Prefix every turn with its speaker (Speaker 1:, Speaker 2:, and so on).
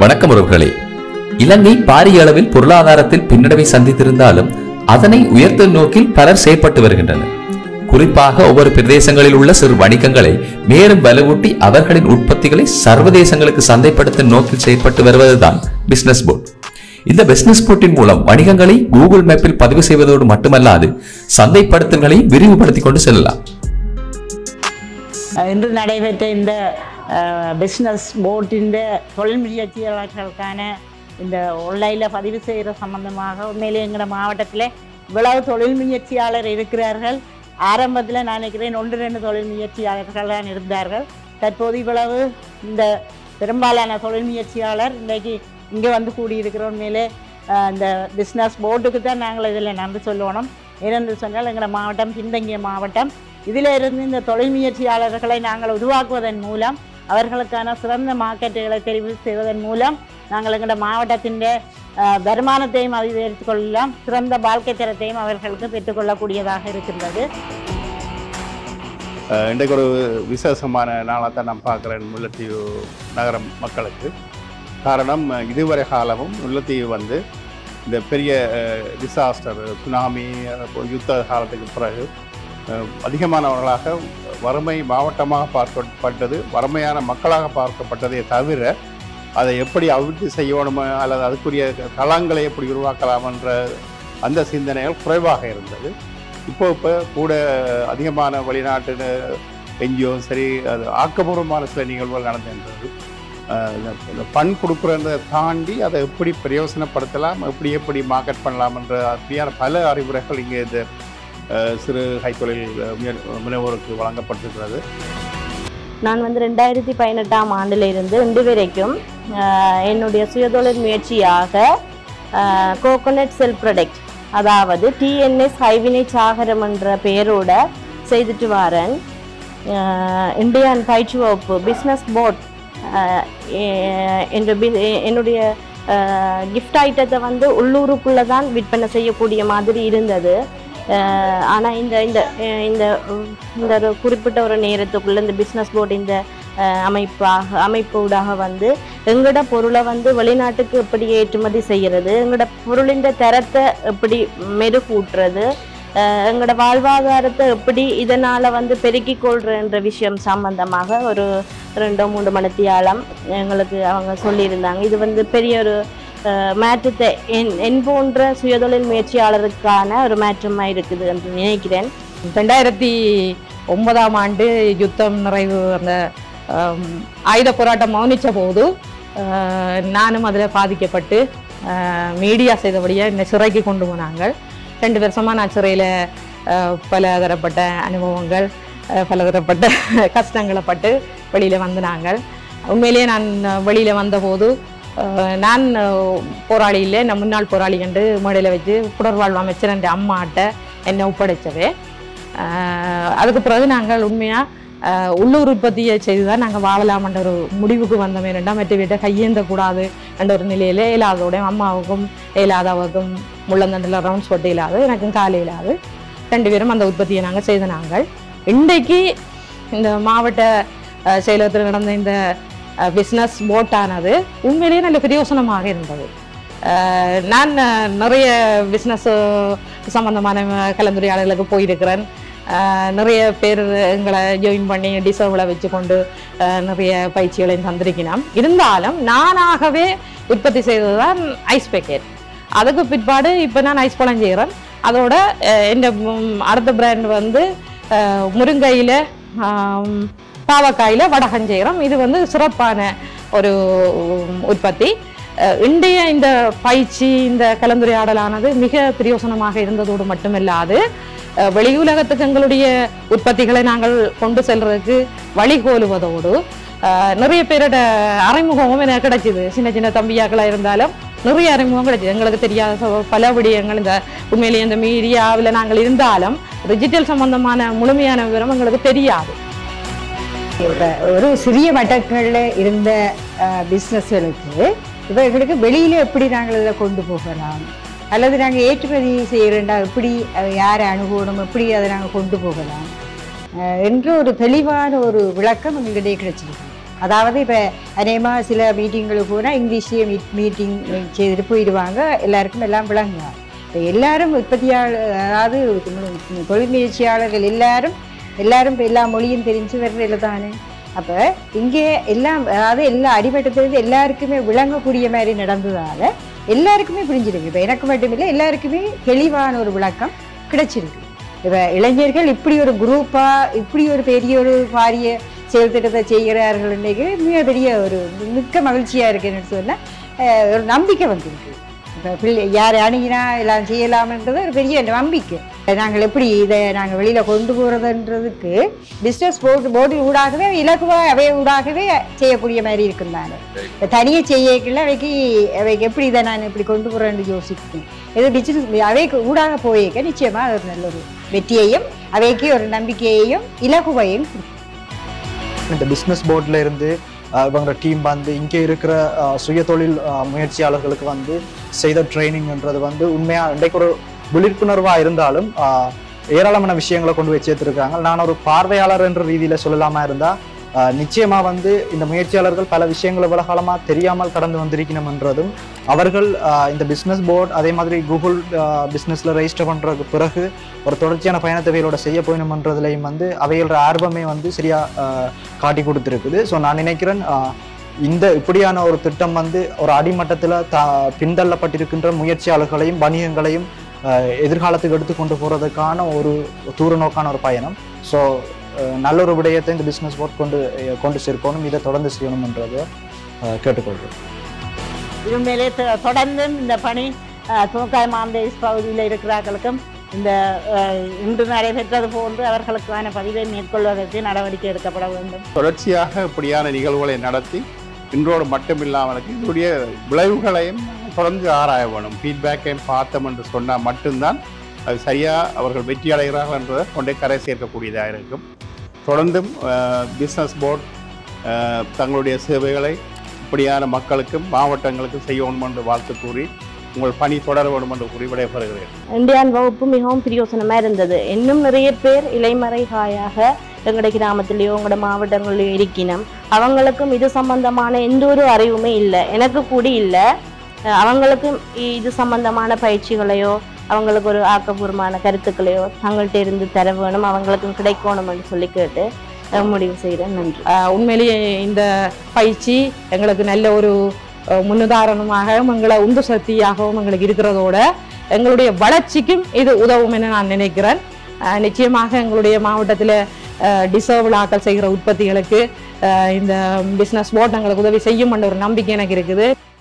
Speaker 1: வணக்கம் உறவுகளே இலங்கை பாரிய அளவில் பொருளாதாரத்தில் பின்னடைவை சந்தித்திருந்தாலும் அதனை உயர்த்தும் நோக்கில் பலர் செயற்பட்டு வருகின்றனர் குறிப்பாக ஒவ்வொரு பிரதேசங்களில் உள்ள சிறு வணிகங்களை மேலும் வலுவூட்டி அவர்களின் உற்பத்திகளை சர்வதேசங்களுக்கு சந்தைப்படுத்தும் நோக்கில் செயற்பட்டு வருவதுதான் பிசினஸ் போர்ட் இந்த பிசினஸ் போர்ட்டின் மூலம் வணிகங்களை கூகுள் மேப்பில் பதிவு செய்வதோடு மட்டுமல்லாது சந்தைப்படுத்தல்களை விரிவுபடுத்திக் கொண்டு செல்லலாம்
Speaker 2: இன்று நடைபெற்ற இந்த பிஸ்னஸ் போர்ட்டின் தொழில் முயற்சியாளர்களுக்கான இந்த ஆன்லைனில் பதிவு செய்கிற சம்பந்தமாக உண்மையிலே எங்களோட மாவட்டத்தில் இவ்வளவு தொழில் முயற்சியாளர் இருக்கிறார்கள் ஆரம்பத்தில் நான் நினைக்கிறேன் ஒன்று ரெண்டு தொழில் முயற்சியாளர்கள் தான் இருந்தார்கள் தற்போது இவ்வளவு இந்த பெரும்பாலான தொழில் முயற்சியாளர் இன்றைக்கு இங்கே வந்து கூடியிருக்கிற உண்மையிலே அஹ், இந்த பிஸ்னஸ் போர்டுக்கு தான் நாங்கள் இதில் நன்றி சொல்லணும் ஏனென்று சொன்னால் எங்களோட மாவட்டம் பின்தங்கிய மாவட்டம் இதில் இருந்து இந்த தொழில் முயற்சியாளர்களை நாங்கள் உருவாக்குவதன் மூலம் அவர்களுக்கான சிறந்த மார்க்கெட்டுகளை தெரிவு செய்வதன் மூலம் நாங்கள் எங்களோட மாவட்டத்தின் அஹ், வருமானத்தையும் அதிகரித்துக் கொள்ளலாம் சிறந்த வாழ்க்கை தரத்தையும் அவர்களுக்கு பெற்றுக்கொள்ளக்கூடியதாக இருக்கின்றது
Speaker 3: அஹ் இன்றைக்கு ஒரு விசேஷமான நாளாக தான் நான் பார்க்குறேன் முல்லைத்தீவு நகரம் மக்களுக்கு காரணம் அஹ் இதுவரை காலமும் முல்லைத்தீவு வந்து இந்த பெரிய டிசாஸ்டர் சுனாமி அஹ் யுத்த காலத்துக்கு பிறகு அஹ் அதிகமானவர்களாக வறுமை மாவட்டமாக பார்க்கப்பட்டது வறுமையான மக்களாக பார்க்கப்பட்டதே தவிர அதை எப்படி அபிவிருத்தி செய்யணுமோ அல்லது அதுக்குரிய தளங்களை எப்படி உருவாக்கலாம் என்ற அந்த சிந்தனைகள் குறைவாக இருந்தது இப்போ இப்போ கூட அதிகமான வெளிநாட்டு என்ஜிஓ சரி அது ஆக்கப்பூர்வமான சில நிகழ்வுகள் நடந்திருந்தது அஹ் இந்த- இந்த ஃபண்ட் கொடுக்குறத தாண்டி அதை எப்படி பிரயோசனப்படுத்தலாம் எப்படி எப்படி மார்க்கெட் பண்ணலாம் என்ற அப்படியான பல அறிவுரைகள் இங்கே இந்த அஹ், சிறு கைத்தொழில் முயற்- முனைவோருக்கு வழங்கப்பட்டிருக்கிறது
Speaker 4: நான் வந்து ரெண்டாயிரத்தி பதினெட்டாம் ஆண்டுல இருந்து இன்று வரைக்கும் ஆஹ், என்னுடைய சுயதொழில் முயற்சியாக கோகோனட் செல் ப்ரொடக்ட் அதாவது டிஎன்எஸ் ஹைவினை சாகரம் என்ற பெயரோட செய்துட்டு வரேன் ஆஹ், இந்தியன் பயிற்சி வகுப்பு பிஸ்னஸ் போர்ட் என்ற பி- என்னுடைய கிஃப்ட் ஐட்டத்தை வந்து உள்ளூருக்குள்ளே தான் விற்பனை செய்யக்கூடிய மாதிரி இருந்தது ஆனால் இந்த இந்த அஹ் இந்த உம், இந்த ஒரு குறிப்பிட்ட ஒரு நேரத்துக்குள்ள இந்த பிஸ்னஸ் போர்டு இந்த அஹ், அமைப்பாக அமைப்பூடாக வந்து எங்களோட பொருளை வந்து வெளிநாட்டுக்கு எப்படி ஏற்றுமதி செய்கிறது எங்களோட பொருளின் தரத்தை எப்படி மெருகூட்டுறது அஹ், எங்களோட வாழ்வாதாரத்தை எப்படி இதனால் வந்து பெருக்கிக் கொள்றன்ற விஷயம் சம்பந்தமாக ஒரு ரெண்டோ மூன்று மணித்தியாலம் எங்களுக்கு அவங்க சொல்லியிருந்தாங்க இது வந்து பெரிய ஒரு அஹ், மாற்றத்தை என் என் போன்ற சுயதொழில் முயற்சியாளருக்கான ஒரு மாற்றமாக இருக்குது என்று நினைக்கிறேன்
Speaker 5: ரெண்டாயிரத்தி ஒன்பதாம் ஆண்டு யுத்தம் நிறைவு அந்த ஆம், ஆயுத போராட்டம் மௌனிச்ச போது ஆஹ், நானும் அதில் பாதிக்கப்பட்டு ஆஹ், மீடியா செய்தபடியே என்னை சிறைக்கு கொண்டு போனாங்க ரெண்டு வருஷமாக நான் சிறையில் பல தரப்பட்ட அனுபவங்கள் ஆஹ், பல தரப்பட்ட கஷ்டங்களை பட்டு வெளியில் வந்து நாங்கள் உண்மையிலேயே நான் வெளியில் வந்தபோது ஆஹ், நான் ஆஹ், போராளி இல்லை நான் முன்னாள் போராளி என்று மேடையில் வச்சு புடர்வாழ்வு அமைச்சர் என்ற அம்மாட்ட என்னை ஒப்படைச்சவே ஆஹ் அதுக்கு பிறகு நாங்கள் உண்மையாக உள்ளூர் உற்பத்தியை செய்து தான் நாங்கள் வாழலாம்ன்ற ஒரு முடிவுக்கு வந்தோமே ரெண்டாம் மற்ற வீட்டை கையேந்தக்கூடாது என்ற ஒரு நிலையில் இயலாதோட அம்மாவுக்கும் இயலாதவருக்கும் முள்ளந்தண்டில் ரவுண்ட்ஸ் போட்டு இல்லாது எனக்கும் காலை இல்லாது ரெண்டு பேரும் அந்த உற்பத்தியை நாங்கள் செய்த நாங்கள் இன்றைக்கு இந்த மாவட்ட அஹ், செயலகத்தில் நடந்த இந்த பிஸ்னஸ் போட்டானது உண்மையிலேயே நல்ல பிரயோசனமாக இருந்தது அஹ், நான் அஹ், நிறைய பிஸ்னஸ் சம்பந்தமான அஹ், கலந்துரையாடல்களுக்கு போயிருக்கிறேன் அஹ், நிறைய பேர் எங்களை ஜாயின் பண்ணி டிசர்வில் வச்சுக்கொண்டு அஹ், நிறைய பயிற்சிகளையும் தந்திருக்கிறோம் இருந்தாலும் நானாகவே உற்பத்தி செய்தது தான் ஐஸ் பேக்கெட் அதுக்கு பிற்பாடு இப்போ நான் ஐஸ் பழம் செய்கிறேன் அதோட இந்த அடுத்த பிராண்ட் வந்து அஹ், முருங்கையில் ஆம், பாவக்காயில் வடகம் செய்கிறோம் இது வந்து சிறப்பான ஒரு உம், உற்பத்தி அஹ், இன்றைய இந்த பயிற்சி இந்த கலந்துரையாடலானது மிக பிரயோசனமாக இருந்ததோடு மட்டுமில்லாது அஹ், வெளியுலகத்துக்கு எங்களுடைய உற்பத்திகளை நாங்கள் கொண்டு செல்றதுக்கு வழிகோலுவதோடு அஹ், நிறைய பேரோட அறிமுகமும் எனக்கு கிடைச்சிது சின்ன சின்ன தம்பியாக்களாக இருந்தாலும் நிறைய அறிமுகம் கிடைச்சிது எங்களுக்கு தெரியாத ச- பல விடயங்கள் இந்த உண்மையிலேயே இந்த மீடியாவில் நாங்கள் இருந்தாலும் டிஜிட்டல் சம்பந்தமான முழுமையான விவரம் எங்களுக்கு தெரியாது
Speaker 6: இப்ப ஒரு சிறிய வட்டங்களில் இருந்த பிஸ்னஸ்களுக்கு இவர்களுக்கு வெளியில எப்படி நாங்கள் இதை கொண்டு போகலாம் அல்லது நாங்கள் ஏற்றுமதி செய்கிறோண்டா எப்படி அதை யாரை அணுகணும் எப்படி அதை நாங்கள் கொண்டு போகலாம் அஹ், என்ற ஒரு தெளிவான ஒரு விளக்கம் எங்களிடையே கிடைச்சிருக்கு அதாவது இப்போ அநேகமாக சில மீட்டிங்களுக்கு போனால் இங்கிலீஷ்லேயே மீட் மீட்டிங் செய்துட்டு போயிடுவாங்க எல்லாருக்கும் எல்லாம் விளங்குவாங்க இப்போ எல்லாரும் உற்பத்தியாளர் அதாவது தொழில் முயற்சியாளர்கள் எல்லாரும் எல்லாரும் இப்ப எல்லா மொழியும் தெரிஞ்சு வர்றதில்ல தானே அப்போ இங்கே எல்லாம் அதாவது எல்லா அடிமட்டத்திலிருந்து எல்லாருக்குமே விளங்கக்கூடிய மாதிரி நடந்ததால எல்லாருக்குமே புரிஞ்சிருக்கு இப்போ எனக்கு மட்டும் இல்லை எல்லாருக்குமே தெளிவான ஒரு விளக்கம் கிடைச்சிருக்கு இப்போ இளைஞர்கள் இப்படி ஒரு குரூப்பாக இப்படி ஒரு பெரிய ஒரு பாரிய செயல் திட்டத்தை செய்கிறார்கள் இன்னைக்கு மிக பெரிய ஒரு மிக்க மகிழ்ச்சியாக இருக்குன்னு சொன்னால் ஒரு நம்பிக்கை வந்திருக்கு இப்போ பிள்ளை யார் அணுகினா எல்லாம் செய்யலாம்ன்றது ஒரு பெரிய நம்பிக்கை நாங்கள் எப்படி இதை நாங்கள் வெளியில் கொண்டு போகிறதுன்றதுக்கு பிஸ்னஸ் போர்டு போர்டில் ஊடாகவே இலகுவாக அவை ஊடாகவே செய்யக்கூடிய மாதிரி இருக்கும் தானே இப்போ தனியாக செய்யக்குள்ள அவைக்கு அவைக்கு எப்படி இதை நான் இப்படி கொண்டு போகிறேன்னு யோசிக்கிறேன் இது பிஸ்னஸ் அவைக்கு ஊடாக போயிருக்க நிச்சயமாக அது ஒரு நல்ல ஒரு வெற்றியையும் அவைக்கு ஒரு நம்பிக்கையையும் இலகுவையும் கொடுக்கும்
Speaker 7: இந்த பிஸ்னஸ் போர்டில் இருந்து அஹ், இவங்க டீம் வந்து இங்கே இருக்கிற அஹ், சுய தொழில் அஹ், முயற்சியாளர்களுக்கு வந்து செய்த ட்ரைனிங்ன்றது வந்து உண்மையாக இன்றைக்கு ஒரு விழிப்புணர்வாக இருந்தாலும் அஹ், ஏராளமான விஷயங்களை கொண்டு போய் சேர்த்துருக்காங்க நான் ஒரு பார்வையாளர் என்ற ரீதியில் சொல்லலாமா இருந்தால் நிச்சயமாக வந்து இந்த முயற்சியாளர்கள் பல விஷயங்களை இவ்வளவு காலமாக தெரியாமல் கடந்து வந்திருக்கணும்ன்றதும் அவர்கள் அஹ், இந்த பிஸ்னஸ் போர்டு அதே மாதிரி கூகுள் பிஸ்னஸில் ரெஜிஸ்டர் பண்ணுறதுக்கு பிறகு ஒரு தொடர்ச்சியான பயணத்தை அவைகளோட செய்ய போயணுமன்றதுலையும் வந்து அவைகளோட ஆர்வமே வந்து சரியா அஹ், காட்டி கொடுத்துருக்குது ஸோ நான் நினைக்கிறேன் அஹ், இந்த இப்படியான ஒரு திட்டம் வந்து ஒரு அடிமட்டத்தில் த பின்தள்ளப்பட்டிருக்கின்ற முயற்சியாளர்களையும் வணிகங்களையும் அஹ், எதிர்காலத்துக்கு எடுத்து கொண்டு போகிறதுக்கான ஒரு தூர நோக்கான ஒரு பயணம் ஸோ நல்ல ஒரு விடயத்தை இந்த பிஸ்னஸ் போர்ட் கொண்டு அஹ், கொண்டு சேர்க்கணும் இதை தொடர்ந்து செய்யணும்ன்றதை அஹ், கேட்டுக்கொள்கிறேன்
Speaker 2: உண்மையிலே தொ- தொடர்ந்தும் இந்த பணி அஹ், தூக்காய் மாந்தேஸ் பகுதியில் இருக்கிறவர்களுக்கும் இந்த அஹ், இன்று நடைபெற்றது போன்று அவர்களுக்கான பதிவை மேற்கொள்வதற்கு நடவடிக்கை எடுக்கப்பட வேண்டும்
Speaker 3: தொடர்ச்சியாக இப்படியான நிகழ்வுகளை நடத்தி இன்றோடு மட்டுமில்லாமல் இதனுடைய விளைவுகளையும் தொடர்ந்து ஆராய வேணும் ஃபீட்பேக்கையும் பார்த்தோம் என்று சொன்னால் மட்டும்தான் அது சரியாக அவர்கள் வெற்றி அடைகிறார்கள் என்றதை கொண்டே கரை சேர்க்கக்கூடியதாக இருக்கும் தொடர்ந்தும் பிஸ்னஸ் போர்ட் தங்களுடைய சேவைகளை இப்படியான மக்களுக்கும் மாவட்டங்களுக்கும் செய்யணும் என்று வாழ்த்து கூறி உங்கள் பணி தொடர வேண்டும் என்று கூறி விடைபெறுகிறேன்
Speaker 4: இந்தியான் வகுப்பு மிகவும் பிரயோசனமா இருந்தது இன்னும் நிறைய பேர் இலைமறை காயாக எங்களோட கிராமத்திலேயோ எங்களோட மாவட்டங்களிலேயோ இருக்கணும் அவங்களுக்கும் இது சம்பந்தமான எந்த ஒரு அறிவுமே இல்லை எனக்கு கூட இல்லை அஹ் அவங்களுக்கும் இ- இது சம்பந்தமான பயிற்சிகளையோ அவங்களுக்கு ஒரு ஆக்கப்பூர்வமான கருத்துக்களையோ தங்கள்கிட்ட இருந்து தர வேணும் அவங்களுக்கும் கிடைக்கணும்னு சொல்லி கேட்டு அஹ் முடிவு செய்கிறேன் நன்றி
Speaker 5: ஆஹ் உண்மையிலேயே இந்த பயிற்சி எங்களுக்கு நல்ல ஒரு அஹ், முன்னுதாரணமாகவும் எங்களை உந்து சக்தியாகவும் எங்களுக்கு இருக்கிறதோட எங்களுடைய வளர்ச்சிக்கும் இது உதவும் என நான் நினைக்கிறேன் ஆஹ், நிச்சயமாக எங்களுடைய மாவட்டத்தில் டிசர்வ் விழாக்கள் செய்கிற உற்பத்திகளுக்கு ஆஹ், இந்த பிஸ்னஸ் போர்ட் எங்களுக்கு உதவி செய்யும் என்ற ஒரு நம்பிக்கை எனக்கு இருக்குது